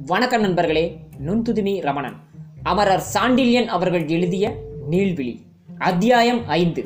வணக்கம் நண்பர்களே நுண்துதுமி ரமணன் அமரர் சாண்டில்யன் அவர்கள் எழுதிய நீள்விழி அத்தியாயம் ஐந்து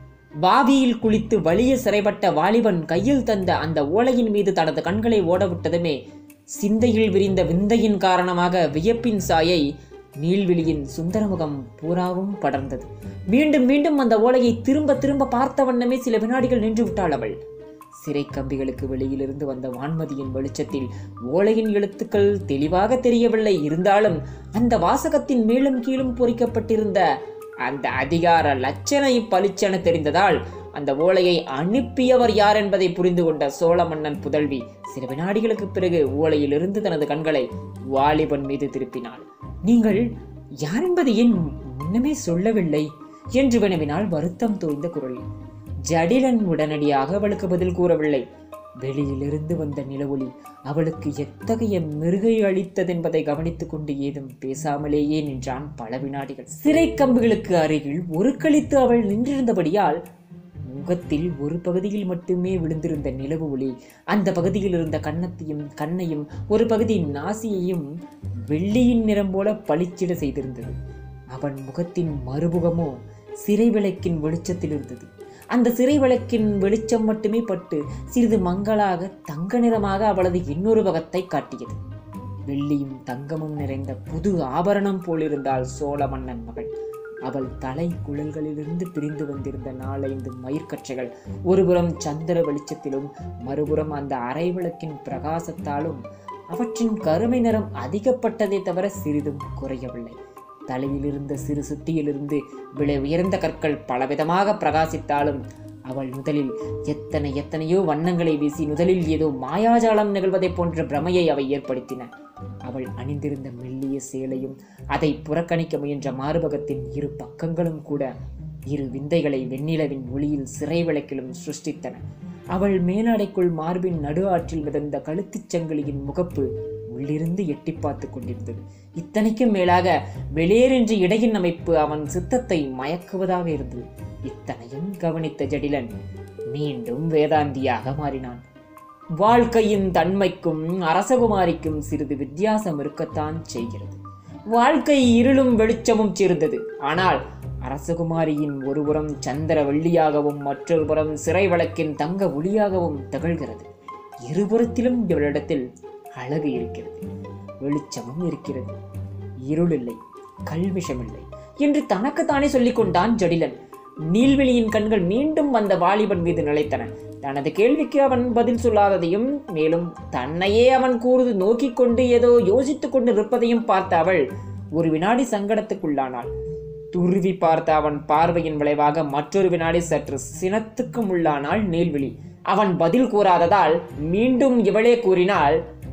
பாவியில் குளித்து வலிய சிறைப்பட்ட வாலிபன் கையில் தந்த அந்த ஓலையின் மீது தனது கண்களை ஓடவிட்டதுமே சிந்தையில் விரிந்த விந்தையின் காரணமாக வியப்பின் சாயை நீள்விழியின் சுந்தரமுகம் பூராவும் படர்ந்தது மீண்டும் மீண்டும் அந்த ஓலையை திரும்ப திரும்ப பார்த்த வண்ணமே சில வினாடிகள் நின்று விட்டாள் அவள் சிறை கம்பிகளுக்கு வெளியிலிருந்து வந்த வான்மதியின் வெளிச்சத்தில் ஓலையின் எழுத்துக்கள் தெளிவாக தெரியவில்லை இருந்தாலும் அந்த வாசகத்தின் மேலும் கீழும் பொறிக்கப்பட்டிருந்த அந்த அதிகார லட்சணை பளிச்சென தெரிந்ததால் அந்த ஓலையை அனுப்பியவர் யார் என்பதை புரிந்து கொண்ட சோழ மன்னன் புதல்வி சில வினாடிகளுக்கு பிறகு ஓலையிலிருந்து தனது கண்களை வாலிபன் மீது திருப்பினாள் நீங்கள் யார் என்பதை ஏன் முன்னமே சொல்லவில்லை என்று வினவினாள் வருத்தம் தோய்ந்த குரலில் ஜடிலன் உடனடியாக அவளுக்கு பதில் கூறவில்லை வெளியிலிருந்து வந்த நிலவொளி அவளுக்கு எத்தகைய மிருகை அளித்ததென்பதை கவனித்துக் கொண்டு ஏதும் பேசாமலேயே நின்றான் பல வினாடிகள் சிறை கம்புகளுக்கு அருகில் ஒரு கழித்து அவள் நின்றிருந்தபடியால் முகத்தில் ஒரு பகுதியில் மட்டுமே விழுந்திருந்த நிலவு ஒளி அந்த பகுதியில் இருந்த கன்னத்தையும் கண்ணையும் ஒரு பகுதி நாசியையும் வெள்ளியின் நிறம் போல பளிச்சிட செய்திருந்தது அவன் முகத்தின் மறுமுகமோ சிறை விளக்கின் வெளிச்சத்தில் இருந்தது அந்த சிறை விளக்கின் வெளிச்சம் மட்டுமே பட்டு சிறிது மங்களாக தங்க நிறமாக அவளது இன்னொரு முகத்தை காட்டியது வெள்ளியும் தங்கமும் நிறைந்த புது ஆபரணம் போலிருந்தாள் சோழ மன்னன் மகள் அவள் தலை குழல்களிலிருந்து பிரிந்து வந்திருந்த நாலைந்து மயிர்கற்றைகள் ஒருபுறம் சந்திர வெளிச்சத்திலும் மறுபுறம் அந்த அரை விளக்கின் பிரகாசத்தாலும் அவற்றின் கருமை நிறம் அதிகப்பட்டதே தவிர சிறிதும் குறையவில்லை தலையிலிருந்த சிறு சுட்டியிலிருந்து விலை உயர்ந்த கற்கள் பலவிதமாக பிரகாசித்தாலும் அவள் முதலில் எத்தனை எத்தனையோ வண்ணங்களை வீசி முதலில் ஏதோ மாயாஜாலம் நிகழ்வதைப் போன்ற பிரமையை அவை ஏற்படுத்தின அவள் அணிந்திருந்த மெல்லிய சேலையும் அதை புறக்கணிக்க முயன்ற மார்பகத்தின் இரு பக்கங்களும் கூட இரு விந்தைகளை வெண்ணிலவின் ஒளியில் சிறை விளக்கிலும் சிருஷ்டித்தன அவள் மேலாடைக்குள் மார்பின் நடு ஆற்றில் மிதந்த கழுத்துச் சங்கிலியின் முகப்பு உள்ளிருந்து எட்டி பார்த்து கொண்டிருந்தது இத்தனைக்கும் மேலாக வெளியேறின்றி இடையின் அமைப்பு அவன் சித்தத்தை மயக்குவதாக இருந்தது இத்தனையும் கவனித்த ஜடிலன் மீண்டும் வேதாந்தியாக மாறினான் வாழ்க்கையின் தன்மைக்கும் அரசகுமாரிக்கும் சிறிது வித்தியாசம் இருக்கத்தான் செய்கிறது வாழ்க்கை இருளும் வெளிச்சமும் சேர்ந்தது ஆனால் அரசகுமாரியின் ஒருபுறம் சந்திர வெள்ளியாகவும் மற்றொரு புறம் சிறை வழக்கின் தங்க ஒளியாகவும் திகழ்கிறது இருபுறத்திலும் இவளிடத்தில் அழகு இருக்கிறது வெளிச்சமும் இருக்கிறது இருள் இல்லை கல்விஷமில்லை என்று தனக்குத்தானே சொல்லிக் கொண்டான் ஜடிலன் நீல்வெளியின் கண்கள் மீண்டும் அந்த வாலிபன் மீது நிலைத்தன தனது கேள்விக்கு அவன் பதில் சொல்லாததையும் மேலும் தன்னையே அவன் கூறுது நோக்கிக் கொண்டு ஏதோ யோசித்துக் கொண்டு இருப்பதையும் பார்த்த அவள் ஒரு வினாடி சங்கடத்துக்குள்ளானாள் துருவி பார்த்த அவன் பார்வையின் விளைவாக மற்றொரு வினாடி சற்று சினத்துக்கும் உள்ளானாள் நீல்விழி அவன் பதில் கூறாததால் மீண்டும் இவளே கூறினாள்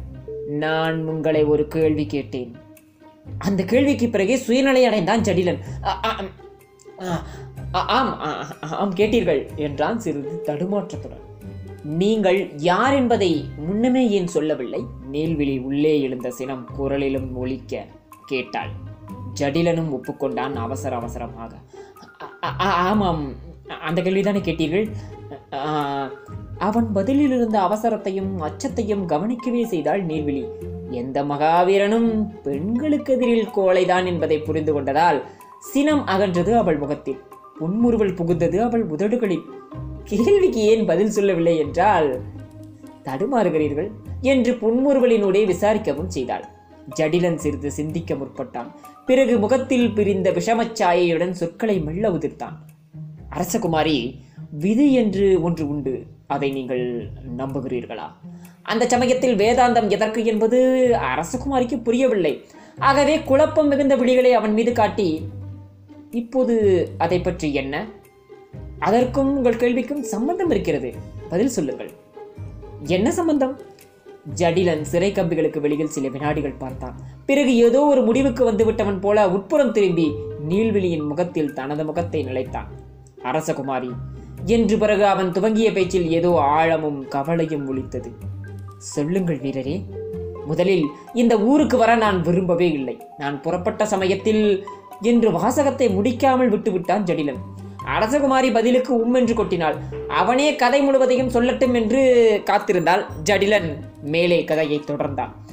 நான் உங்களை ஒரு கேள்வி கேட்டேன் அந்த கேள்விக்கு பிறகே சுயநிலை அடைந்தான் ஜடிலன் "அ- அ- அ- அ- ஆம் அ- அ- ஆம் கேட்டீர்கள் என்றான் சிறிது தடுமாற்றத்துடன் நீங்கள் யார் என்பதை முன்னமே ஏன் சொல்லவில்லை நீல்விழி உள்ளே எழுந்த சினம் குரலிலும் ஒலிக்க கேட்டாள் ஜடிலனும் ஒப்புக்கொண்டான் அவசர அவசரமாக "அ- அ- அ- ஆமாம் அந்த கேள்விதானே கேட்டீர்கள் "ஆ, அவன் பதிலில் இருந்த அவசரத்தையும் அச்சத்தையும் கவனிக்கவே செய்தாள் நீர்விழி எந்த மகாவீரனும் பெண்களுக்கு எதிரில் கோழைதான் என்பதை புரிந்து கொண்டதால் சினம் அகன்றது அவள் முகத்தில் புன்முறுவல் புகுந்தது அவள் உதடுகளில் கேள்விக்கு ஏன் பதில் சொல்லவில்லை என்றால் தடுமாறுகிறீர்கள் என்று புன்முறுவலினூடே விசாரிக்கவும் செய்தாள் ஜடிலன் சிறிது சிந்திக்க முற்பட்டான் பிறகு முகத்தில் பிரிந்த விஷமச்சாயையுடன் சொற்களை மெல்ல உதிர்த்தான் அரசகுமாரி விதி என்று ஒன்று உண்டு அதை நீங்கள் நம்புகிறீர்களா அந்த சமயத்தில் வேதாந்தம் எதற்கு என்பது அரசகுமாரிக்கு புரியவில்லை ஆகவே குழப்பம் மிகுந்த விழிகளை அவன் மீது காட்டி இப்போது அதை பற்றி என்ன அதற்கும் உங்கள் கேள்விக்கும் சம்பந்தம் இருக்கிறது பதில் சொல்லுங்கள் என்ன சம்பந்தம் ஜடிலன் சிறை கம்பிகளுக்கு வெளியில் சில வினாடிகள் பார்த்தான் பிறகு ஏதோ ஒரு முடிவுக்கு வந்து விட்டவன் போல உட்புறம் திரும்பி நீள்வெளியின் முகத்தில் தனது முகத்தை நிலைத்தான் அரசகுமாரி என்று பிறகு அவன் துவங்கிய பேச்சில் ஏதோ ஆழமும் கவலையும் ஒலித்தது சொல்லுங்கள் வீரரே முதலில் இந்த ஊருக்கு வர நான் விரும்பவே இல்லை நான் புறப்பட்ட சமயத்தில் என்று வாசகத்தை முடிக்காமல் விட்டுவிட்டான் ஜடிலன் அரசகுமாரி பதிலுக்கு உம் என்று கொட்டினாள் அவனே கதை முழுவதையும் சொல்லட்டும் என்று காத்திருந்தாள் ஜடிலன் மேலே கதையை தொடர்ந்தான்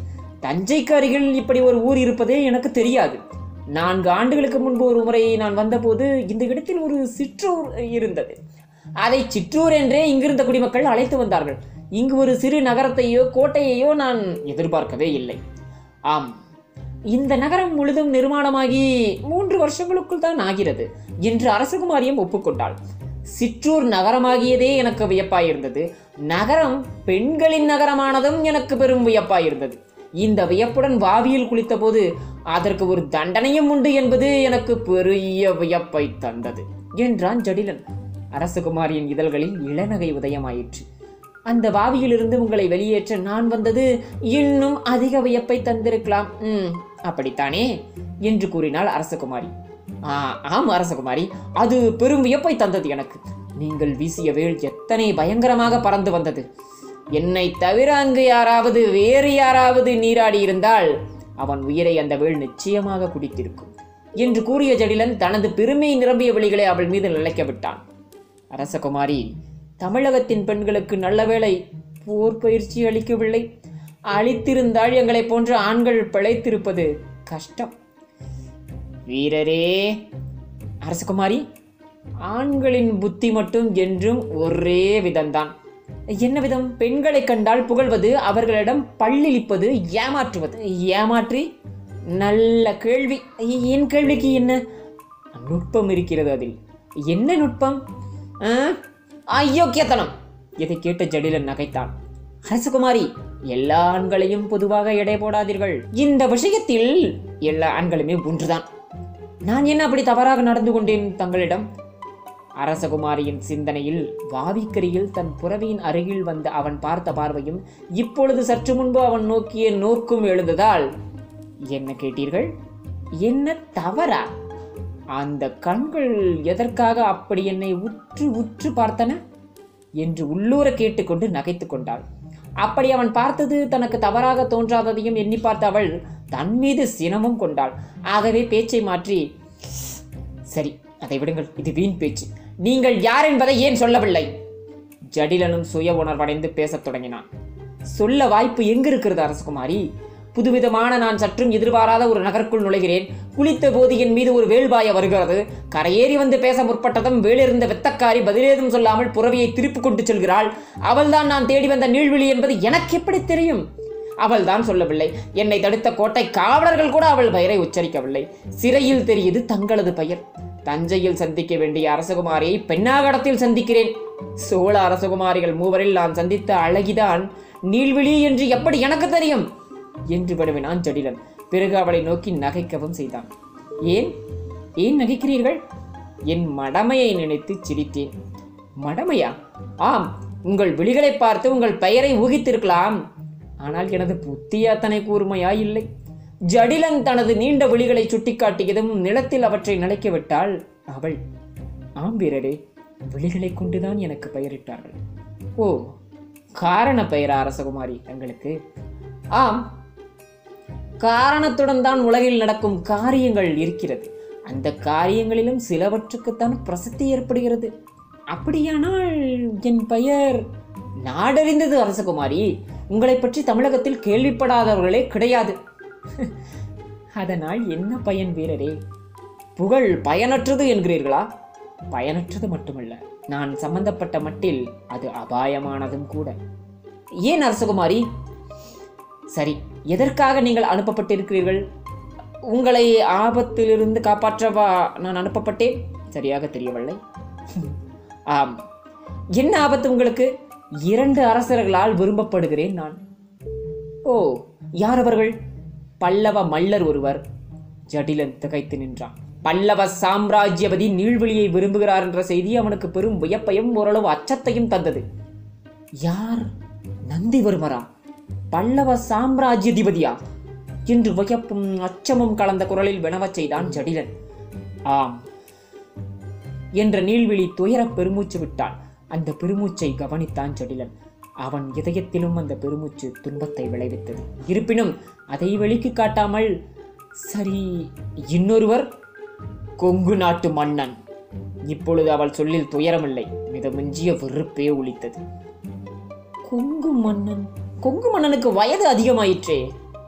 தஞ்சைக்கு அருகில் இப்படி ஒரு ஊர் இருப்பதே எனக்கு தெரியாது நான்கு ஆண்டுகளுக்கு முன்பு ஒரு முறை நான் வந்தபோது இந்த இடத்தில் ஒரு சிற்றூர் இருந்தது அதை சிற்றூர் என்றே இங்கிருந்த குடிமக்கள் அழைத்து வந்தார்கள் இங்கு ஒரு சிறு நகரத்தையோ கோட்டையையோ நான் எதிர்பார்க்கவே இல்லை ஆம் இந்த நகரம் முழுதும் நிர்மாணமாகி மூன்று வருஷங்களுக்குள் தான் ஆகிறது என்று அரசகுமாரியும் ஒப்புக்கொண்டாள் சிற்றூர் நகரமாகியதே எனக்கு வியப்பாயிருந்தது நகரம் பெண்களின் நகரமானதும் எனக்கு பெரும் வியப்பாயிருந்தது இந்த வியப்புடன் வாவியில் குளித்தபோது அதற்கு ஒரு தண்டனையும் உண்டு என்பது எனக்கு பெரிய வியப்பை தந்தது என்றான் ஜடிலன் அரசகுமாரியின் இதழ்களில் இளநகை உதயமாயிற்று அந்த வாவியிலிருந்து உங்களை வெளியேற்ற நான் வந்தது இன்னும் அதிக வியப்பை தந்திருக்கலாம் ம் அப்படித்தானே என்று கூறினாள் அரசகுமாரி ஆ ஆம் அரசகுமாரி அது பெரும் வியப்பை தந்தது எனக்கு நீங்கள் வீசிய வேல் எத்தனை பயங்கரமாக பறந்து வந்தது என்னை தவிர அங்கு யாராவது வேறு யாராவது நீராடி இருந்தால் அவன் உயிரை அந்த வேல் நிச்சயமாக குடித்திருக்கும் என்று கூறிய ஜடிலன் தனது பெருமை நிரம்பிய விழிகளை அவள் மீது நிலைக்க விட்டான் அரசகுமாரி தமிழகத்தின் பெண்களுக்கு நல்ல வேளை போர் பயிற்சி அளிக்கவில்லை அளித்திருந்தால் எங்களைப் போன்ற ஆண்கள் பிழைத்திருப்பது கஷ்டம் வீரரே அரசகுமாரி ஆண்களின் புத்தி மட்டும் என்றும் ஒரே விதம்தான் என்ன விதம் பெண்களை கண்டால் புகழ்வது அவர்களிடம் பல்லிழிப்பது ஏமாற்றுவது ஏமாற்றி நல்ல கேள்வி என் கேள்விக்கு என்ன நுட்பம் இருக்கிறது அதில் என்ன நுட்பம் ஆ? அயோக்கியத்தனம் இதை கேட்ட ஜடிலன் நகைத்தான் அரசகுமாரி எல்லா ஆண்களையும் பொதுவாக எடை போடாதீர்கள் இந்த விஷயத்தில் எல்லா ஆண்களுமே ஒன்றுதான் நான் என்ன அப்படி தவறாக நடந்து கொண்டேன் தங்களிடம் அரசகுமாரியின் சிந்தனையில் வாவிக்கரியில் தன் புறவியின் அருகில் வந்த அவன் பார்த்த பார்வையும் இப்பொழுது சற்று முன்பு அவன் நோக்கிய நோக்கும் எழுந்ததால் என்ன கேட்டீர்கள் என்ன தவறா அந்த கண்கள் எதற்காக அப்படி என்னை உற்று உற்று பார்த்தன என்று உள்ளூர கேட்டுக்கொண்டு நகைத்துக் கொண்டாள் அப்படி அவன் பார்த்தது தனக்கு தவறாக தோன்றாததையும் எண்ணி பார்த்த அவள் தன் மீது சினமும் கொண்டாள் ஆகவே பேச்சை மாற்றி சரி அதை விடுங்கள் இது வீண் பேச்சு நீங்கள் யார் என்பதை ஏன் சொல்லவில்லை ஜடிலனும் சுய உணர்வடைந்து பேசத் தொடங்கினான் சொல்ல வாய்ப்பு எங்கு இருக்கிறது அரசகுமாரி புதுவிதமான நான் சற்றும் எதிர்பாராத ஒரு நகருக்குள் நுழைகிறேன் குளித்த போது என் மீது ஒரு வேல்பாய வருகிறது கரையேறி வந்து பேச முற்பட்டதும் வேலிருந்த வெத்தக்காரி பதிலேதும் சொல்லாமல் புறவியை திருப்பி கொண்டு செல்கிறாள் அவள்தான் நான் தேடி வந்த நீழ்விழி என்பது எனக்கு எப்படி தெரியும் அவள் தான் சொல்லவில்லை என்னை தடுத்த கோட்டை காவலர்கள் கூட அவள் பெயரை உச்சரிக்கவில்லை சிறையில் தெரியுது தங்களது பெயர் தஞ்சையில் சந்திக்க வேண்டிய அரசகுமாரியை பெண்ணாகடத்தில் சந்திக்கிறேன் சோழ அரசகுமாரிகள் மூவரில் நான் சந்தித்த அழகிதான் நீள்விழி என்று எப்படி எனக்கு தெரியும் என்று விடுவினான் ஜடிலன் பிறகு அவளை நோக்கி நகைக்கவும் செய்தான் ஏன் ஏன் நகைக்கிறீர்கள் என் மடமையை நினைத்து சிரித்தேன் மடமையா ஆம் உங்கள் விழிகளை பார்த்து உங்கள் பெயரை ஊகித்திருக்கலாம் ஆனால் எனது புத்தி அத்தனை கூர்மையா இல்லை ஜடிலன் தனது நீண்ட விழிகளை சுட்டிக்காட்டியதும் நிலத்தில் அவற்றை நிலைக்க விட்டாள் அவள் ஆம் வீரரே விழிகளை கொண்டுதான் எனக்கு பெயரிட்டார்கள் ஓ காரண பெயரா அரசகுமாரி தங்களுக்கு ஆம் காரணத்துடன் தான் உலகில் நடக்கும் காரியங்கள் இருக்கிறது அந்த காரியங்களிலும் சிலவற்றுக்குத்தான் பிரசித்தி ஏற்படுகிறது அப்படியானால் என் பெயர் நாடறிந்தது அரசகுமாரி உங்களை பற்றி தமிழகத்தில் கேள்விப்படாதவர்களே கிடையாது அதனால் என்ன பயன் வீரரே புகழ் பயனற்றது என்கிறீர்களா பயனற்றது மட்டுமல்ல நான் சம்பந்தப்பட்ட மட்டில் அது அபாயமானதும் கூட ஏன் அரசகுமாரி சரி எதற்காக நீங்கள் அனுப்பப்பட்டிருக்கிறீர்கள் உங்களை ஆபத்திலிருந்து காப்பாற்றவா நான் அனுப்பப்பட்டேன் சரியாக தெரியவில்லை ஆம் என்ன ஆபத்து உங்களுக்கு இரண்டு அரசர்களால் விரும்பப்படுகிறேன் நான் ஓ யார் அவர்கள் பல்லவ மல்லர் ஒருவர் ஜடிலன் திகைத்து நின்றான் பல்லவ சாம்ராஜ்யபதி நீழ்வழியை விரும்புகிறார் என்ற செய்தி அவனுக்கு பெரும் வியப்பையும் ஓரளவு அச்சத்தையும் தந்தது யார் நந்திவர்மரா பல்லவ சாம்ராஜ்யதிபதியா என்று வியப்பும் அச்சமும் கலந்த குரலில் வினவச் செய்தான் ஜடிலன் ஆம் என்ற நீள்விழி துயரப் பெருமூச்சு விட்டான் அந்த பெருமூச்சை கவனித்தான் ஜடிலன் அவன் இதயத்திலும் அந்த பெருமூச்சு துன்பத்தை விளைவித்தது இருப்பினும் அதை வெளிக்கு காட்டாமல் சரி இன்னொருவர் கொங்கு நாட்டு மன்னன் இப்பொழுது அவள் சொல்லில் துயரமில்லை மிதமிஞ்சிய வெறுப்பே ஒலித்தது கொங்கு மன்னன் கொங்கு மன்னனுக்கு வயது அதிகமாயிற்றே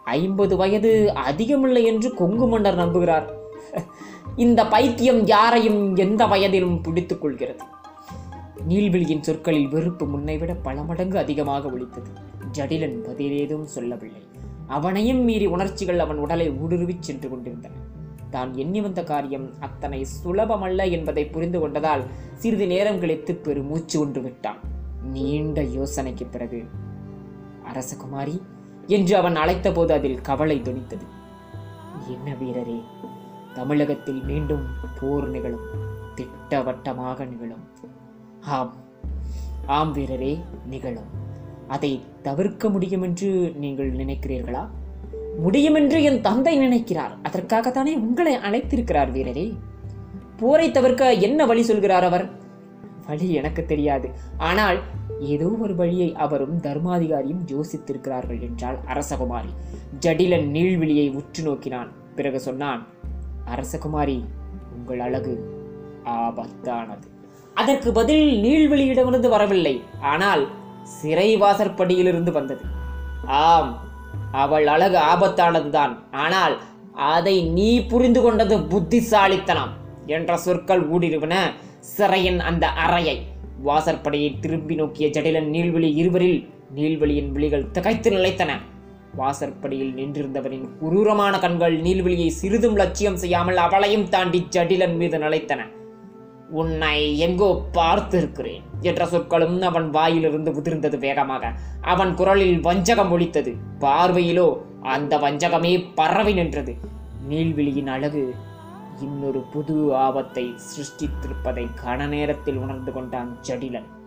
ஐம்பது வயது அதிகமில்லை என்று கொங்கு மன்னர் நம்புகிறார் இந்த பைத்தியம் யாரையும் எந்த வயதிலும் பிடித்துக் கொள்கிறது நீல்விழியின் சொற்களில் வெறுப்பு முன்னைவிட பல மடங்கு அதிகமாக ஒலித்தது ஜடிலன் பதிலேதும் சொல்லவில்லை அவனையும் மீறி உணர்ச்சிகள் அவன் உடலை ஊடுருவிச் சென்று கொண்டிருந்தன தான் எண்ணி வந்த காரியம் அத்தனை சுலபமல்ல என்பதை புரிந்து கொண்டதால் சிறிது நேரம் கழித்து பெருமூச்சு ஒன்று விட்டான் நீண்ட யோசனைக்கு பிறகு அரசகுமாரி என்று அவன் அழைத்தபோது அதில் கவலை துணித்தது என்ன வீரரே தமிழகத்தில் மீண்டும் போர் நிகழும் திட்டவட்டமாக நிகழும் ஆம் ஆம் வீரரே நிகழும் அதை தவிர்க்க முடியும் என்று நீங்கள் நினைக்கிறீர்களா முடியும் என்று என் தந்தை நினைக்கிறார் அதற்காகத்தானே உங்களை அழைத்திருக்கிறார் வீரரே போரை தவிர்க்க என்ன வழி சொல்கிறார் அவர் வழி எனக்கு தெரியாது ஆனால் ஏதோ ஒரு வழியை அவரும் தர்மாதிகாரியும் யோசித்திருக்கிறார்கள் என்றாள் அரசகுமாரி ஜடிலன் நீள்விழியை உற்று நோக்கினான் பிறகு சொன்னான் அரசகுமாரி உங்கள் அழகு ஆபத்தானது அதற்கு பதில் நீள்வெளியிடமிருந்து வரவில்லை ஆனால் சிறை வாசற்படியிலிருந்து வந்தது ஆம் அவள் அழகு ஆபத்தானதுதான் ஆனால் அதை நீ புரிந்து கொண்டது புத்திசாலித்தனம் என்ற சொற்கள் ஊடுருவின சிறையின் அந்த அறையை வாசற்படியை திரும்பி நோக்கிய ஜடிலன் நீள்வெளி இருவரில் நீள்வெளியின் விழிகள் திகைத்து நிலைத்தன வாசற்படியில் நின்றிருந்தவனின் குரூரமான கண்கள் நீள்வெளியை சிறிதும் லட்சியம் செய்யாமல் அவளையும் தாண்டி ஜடிலன் மீது நிலைத்தன உன்னை எங்கோ பார்த்திருக்கிறேன் என்ற சொற்களும் அவன் வாயிலிருந்து உதிர்ந்தது வேகமாக அவன் குரலில் வஞ்சகம் ஒலித்தது பார்வையிலோ அந்த வஞ்சகமே பரவி நின்றது நீள்விழியின் அழகு இன்னொரு புது ஆபத்தை சிருஷ்டித்திருப்பதை கன நேரத்தில் உணர்ந்து கொண்டான் ஜடிலன்